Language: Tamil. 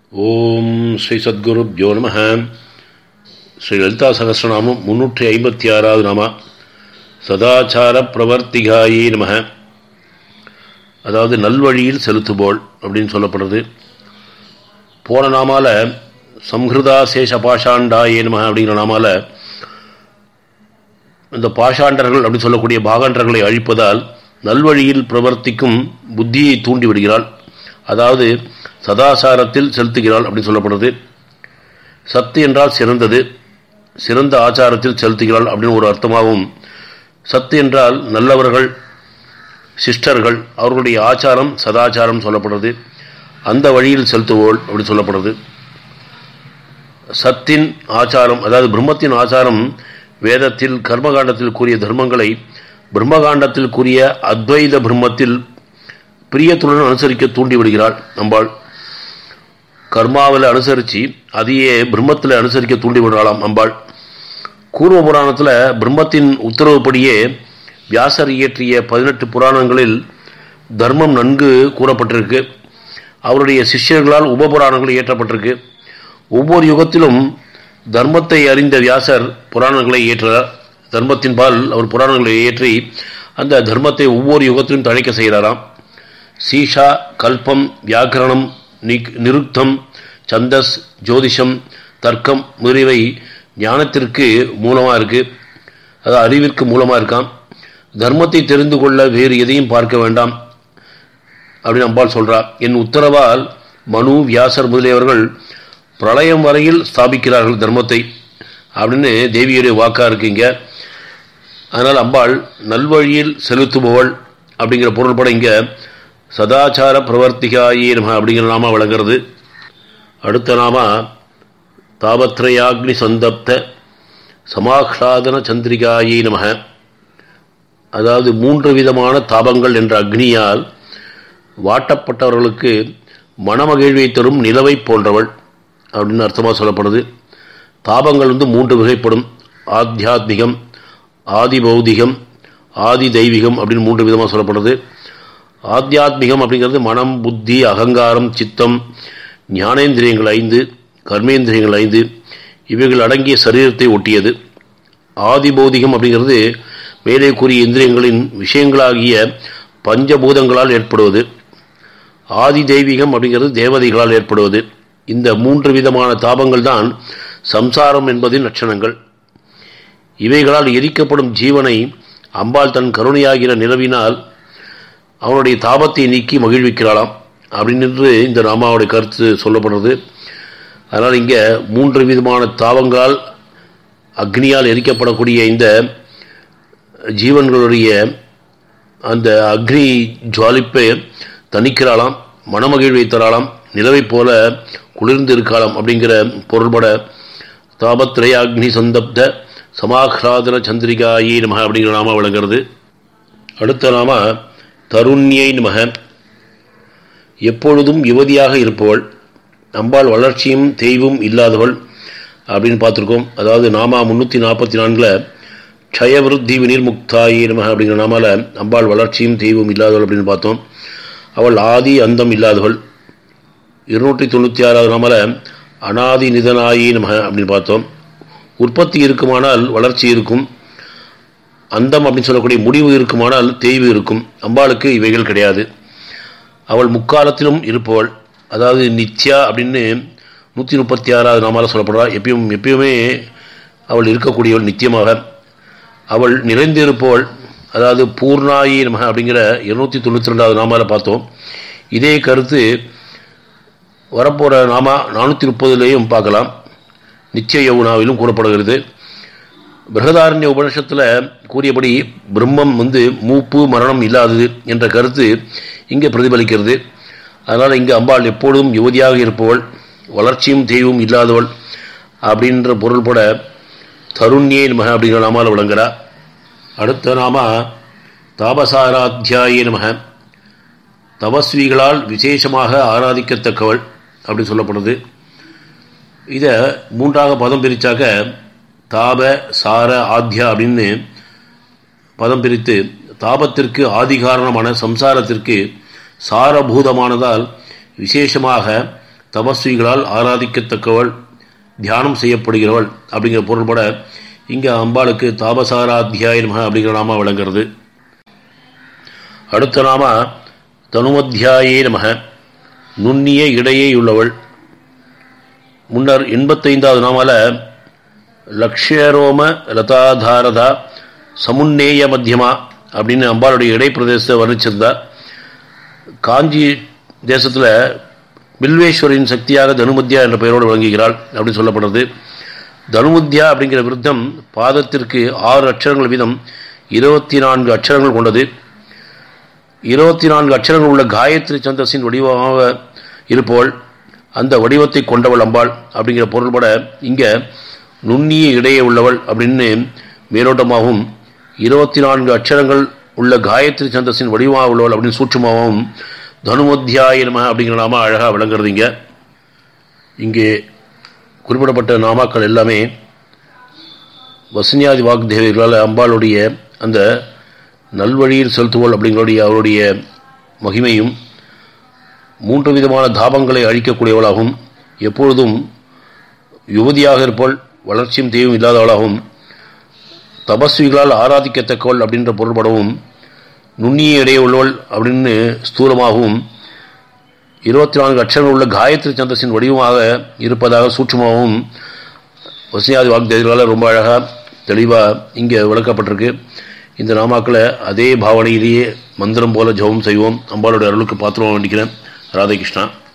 ஓம் ஸ்ரீ சத்குருப்யோ நம ஸ்ரீ லலிதா சகசிரநாமம் முன்னூற்றி ஐம்பத்தி ஆறாவது நாமா சதாச்சார பிரவர்த்திகாயே நம அதாவது நல்வழியில் செலுத்துபோல் அப்படின்னு சொல்லப்படுறது போன நாமால சம்ஹிருதா சேஷ பாஷாண்டாயே நம அப்படிங்கிற நாமால இந்த பாஷாண்டர்கள் அப்படின்னு சொல்லக்கூடிய பாகாண்டர்களை அழிப்பதால் நல்வழியில் பிரவர்த்திக்கும் புத்தியை தூண்டி விடுகிறாள் அதாவது சதாசாரத்தில் செலுத்துகிறாள் அப்படின்னு சொல்லப்படுறது சத்து என்றால் சிறந்தது சிறந்த ஆச்சாரத்தில் செலுத்துகிறாள் அப்படின்னு ஒரு அர்த்தமாகவும் சத்து என்றால் நல்லவர்கள் சிஸ்டர்கள் அவர்களுடைய ஆச்சாரம் சதாச்சாரம் சொல்லப்படுறது அந்த வழியில் செலுத்துவோள் அப்படின்னு சொல்லப்படுறது சத்தின் ஆச்சாரம் அதாவது பிரம்மத்தின் ஆச்சாரம் வேதத்தில் கர்மகாண்டத்தில் கூறிய தர்மங்களை பிரம்மகாண்டத்தில் கூறிய அத்வைத பிரம்மத்தில் பிரியத்துடன் அனுசரிக்க தூண்டி விடுகிறாள் அம்பாள் கர்மாவில் அனுசரித்து அதையே பிரம்மத்தில் அனுசரிக்க தூண்டி விடுறாளாம் அம்பாள் கூர்ம புராணத்தில் பிரம்மத்தின் உத்தரவுப்படியே வியாசர் இயற்றிய பதினெட்டு புராணங்களில் தர்மம் நன்கு கூறப்பட்டிருக்கு அவருடைய சிஷ்யர்களால் உபபுராணங்கள் இயற்றப்பட்டிருக்கு ஒவ்வொரு யுகத்திலும் தர்மத்தை அறிந்த வியாசர் புராணங்களை ஏற்றார் தர்மத்தின் பால் அவர் புராணங்களை ஏற்றி அந்த தர்மத்தை ஒவ்வொரு யுகத்திலும் தழைக்க செய்கிறாராம் சீஷா கல்பம் வியாக்கரணம் நிருக்தம் சந்தஸ் ஜோதிஷம் தர்க்கம் முதலியவை ஞானத்திற்கு மூலமாக இருக்குது அது அறிவிற்கு மூலமாக இருக்காம் தர்மத்தை தெரிந்து கொள்ள வேறு எதையும் பார்க்க வேண்டாம் அப்படின்னு அம்பாள் சொல்கிறா என் உத்தரவால் மனு வியாசர் முதலியவர்கள் பிரளயம் வரையில் ஸ்தாபிக்கிறார்கள் தர்மத்தை அப்படின்னு தேவியுடைய வாக்கா இருக்குங்க அதனால் அம்பாள் நல்வழியில் செலுத்துபவள் அப்படிங்கிற பொருள்பட இங்கே சதாச்சார பிரவர்த்திகாயே நம அப்படிங்கிற நாம விளங்குறது அடுத்த நாம தாபத்ரயாக்னி சந்தப்த சமாஹ்லாதன சந்திரிகாயே நம அதாவது மூன்று விதமான தாபங்கள் என்ற அக்னியால் வாட்டப்பட்டவர்களுக்கு மனமகிழ்வை தரும் நிலவை போன்றவள் அப்படின்னு அர்த்தமாக சொல்லப்படுது தாபங்கள் வந்து மூன்று வகைப்படும் ஆத்தியாத்மிகம் ஆதி பௌதிகம் ஆதி தெய்வீகம் அப்படின்னு மூன்று விதமாக சொல்லப்படுது ஆத்தியாத்மிகம் அப்படிங்கிறது மனம் புத்தி அகங்காரம் சித்தம் ஞானேந்திரியங்கள் ஐந்து கர்மேந்திரியங்கள் ஐந்து இவைகள் அடங்கிய சரீரத்தை ஒட்டியது ஆதி பௌதிகம் அப்படிங்கிறது மேலே கூறிய இந்திரியங்களின் விஷயங்களாகிய பஞ்சபூதங்களால் ஏற்படுவது ஆதி தெய்வீகம் அப்படிங்கிறது தேவதைகளால் ஏற்படுவது இந்த மூன்று விதமான தாபங்கள் தான் சம்சாரம் என்பதின் லட்சணங்கள் இவைகளால் எரிக்கப்படும் ஜீவனை அம்பாள் தன் கருணையாகிற நிலவினால் அவனுடைய தாபத்தை நீக்கி மகிழ்விக்கிறாளாம் அப்படின்னு இந்த நாமாவுடைய கருத்து சொல்லப்படுறது அதனால் இங்கே மூன்று விதமான தாவங்களால் அக்னியால் எரிக்கப்படக்கூடிய இந்த ஜீவன்களுடைய அந்த அக்னி ஜுவாலிப்பை தணிக்கிறாளாம் மனமகிழ்வை தராளாம் நிலவை போல குளிர்ந்து இருக்கலாம் அப்படிங்கிற பொருள்பட தாபத்ரயாக்னி சந்தப்த சமாஹ்லாதன சந்திரிகாயி நம அப்படிங்கிற நாம விளங்குறது அடுத்த நாம தருண்யை நமக எப்பொழுதும் யுவதியாக இருப்பவள் அம்பாள் வளர்ச்சியும் தெய்வும் இல்லாதவள் அப்படின்னு பார்த்துருக்கோம் அதாவது நாமா முந்நூற்றி நாற்பத்தி நான்கில் க்ஷயவிருத்தி வினிர்முக்தாயி நமக அப்படிங்கிற நாமால அம்பாள் வளர்ச்சியும் தெய்வும் இல்லாதவள் அப்படின்னு பார்த்தோம் அவள் ஆதி அந்தம் இல்லாதவள் இருநூற்றி தொண்ணூற்றி ஆறாவது நாமால அனாதி நிதனாயி நமக அப்படின்னு பார்த்தோம் உற்பத்தி இருக்குமானால் வளர்ச்சி இருக்கும் அந்தம் அப்படின்னு சொல்லக்கூடிய முடிவு இருக்குமானால் தேய்வு இருக்கும் அம்பாளுக்கு இவைகள் கிடையாது அவள் முக்காலத்திலும் இருப்பவள் அதாவது நித்யா அப்படின்னு நூற்றி முப்பத்தி ஆறாவது நாமால சொல்லப்படுறா எப்பயும் எப்பயுமே அவள் இருக்கக்கூடியவள் நித்தியமாக அவள் நிறைந்திருப்பவள் அதாவது பூர்ணாயி நமக அப்படிங்கிற இருநூற்றி தொண்ணூற்றி ரெண்டாவது நாமால பார்த்தோம் இதே கருத்து வரப்போகிற நாமா நானூற்றி முப்பதுலேயும் பார்க்கலாம் நிச்சய யவுனாவிலும் கூறப்படுகிறது பிரகதாரண்ய உபனிஷத்தில் கூறியபடி பிரம்மம் வந்து மூப்பு மரணம் இல்லாதது என்ற கருத்து இங்கே பிரதிபலிக்கிறது அதனால் இங்கே அம்பாள் எப்பொழுதும் யுவதியாக இருப்பவள் வளர்ச்சியும் தெய்வம் இல்லாதவள் அப்படின்ற பொருள்பட தருண்யே நமக அப்படிங்கிற நாமால் விளங்குறா அடுத்த நாம தாபசாராத்தியாயே நமக தபஸ்விகளால் விசேஷமாக ஆராதிக்கத்தக்கவள் அப்படி சொல்லப்படுது இதை மூன்றாக பதம் பிரித்தாக்க தாப சார ஆத்யா அப்படின்னு பதம் பிரித்து தாபத்திற்கு ஆதிகாரணமான சம்சாரத்திற்கு சாரபூதமானதால் விசேஷமாக தபஸ்விகளால் ஆராதிக்கத்தக்கவள் தியானம் செய்யப்படுகிறவள் அப்படிங்கிற பொருள்பட இங்கே அம்பாளுக்கு தாபசாராத்தியாய நமக அப்படிங்கிற நாம விளங்குறது அடுத்த நாம தனுமத்தியாயே நமக நுண்ணிய இடையே உள்ளவள் முன்னர் எண்பத்தைந்தாவது நாமால லக்ஷ்யரோம லதாதாரதா சமுன்னேய மத்தியமா அப்படின்னு அம்பாளுடைய இடைப்பிரதேசத்தை வர்ணிச்சிருந்தார் காஞ்சி தேசத்தில் பில்வேஸ்வரின் சக்தியாக தனுமத்தியா என்ற பெயரோடு விளங்குகிறாள் அப்படின்னு சொல்லப்படுறது தனுமுத்தியா அப்படிங்கிற விருத்தம் பாதத்திற்கு ஆறு அச்சரங்கள் வீதம் இருபத்தி நான்கு அச்சரங்கள் கொண்டது இருபத்தி நான்கு அச்சரங்கள் உள்ள காயத்ரி சந்தஸின் வடிவமாக இருப்பவள் அந்த வடிவத்தை கொண்டவள் அம்பாள் அப்படிங்கிற பொருள்பட இங்கே நுண்ணிய இடையே உள்ளவள் அப்படின்னு மேலோட்டமாகவும் இருபத்தி நான்கு அச்சரங்கள் உள்ள காயத்ரி சந்தஸின் வடிவமாக உள்ளவள் அப்படின்னு சூட்சமாகவும் தனுமத்தியாய நம அப்படிங்கிற நாம அழகாக விளங்குறது இங்கே இங்கே குறிப்பிடப்பட்ட நாமாக்கள் எல்லாமே வசனியாதி வாக்தேவிகளால் அம்பாளுடைய அந்த நல்வழியில் செலுத்துவள் அப்படிங்களுடைய அவருடைய மகிமையும் மூன்று விதமான தாபங்களை அழிக்கக்கூடியவளாகவும் எப்பொழுதும் யுவதியாக இருப்பவள் வளர்ச்சியும் தெய்வம் இல்லாதவளாகவும் தபஸ்விகளால் ஆராதிக்கத்தக்கவள் அப்படின்ற பொருள்படவும் நுண்ணிய இடையே உள்ளவள் அப்படின்னு ஸ்தூலமாகவும் இருபத்தி நான்கு அச்சரங்கள் உள்ள காயத்ரி சந்தஸின் வடிவமாக இருப்பதாக சூட்சமாகவும் வசனியாதி வாக்தேவிகளால் ரொம்ப அழகாக தெளிவாக இங்கே விளக்கப்பட்டிருக்கு இந்த நாமாக்களை அதே பாவனையிலேயே மந்திரம் போல ஜெபம் செய்வோம் அம்பாளுடைய அருளுக்கு பாத்திரம் வேண்டிக்கிறேன் ராதே கிருஷ்ணா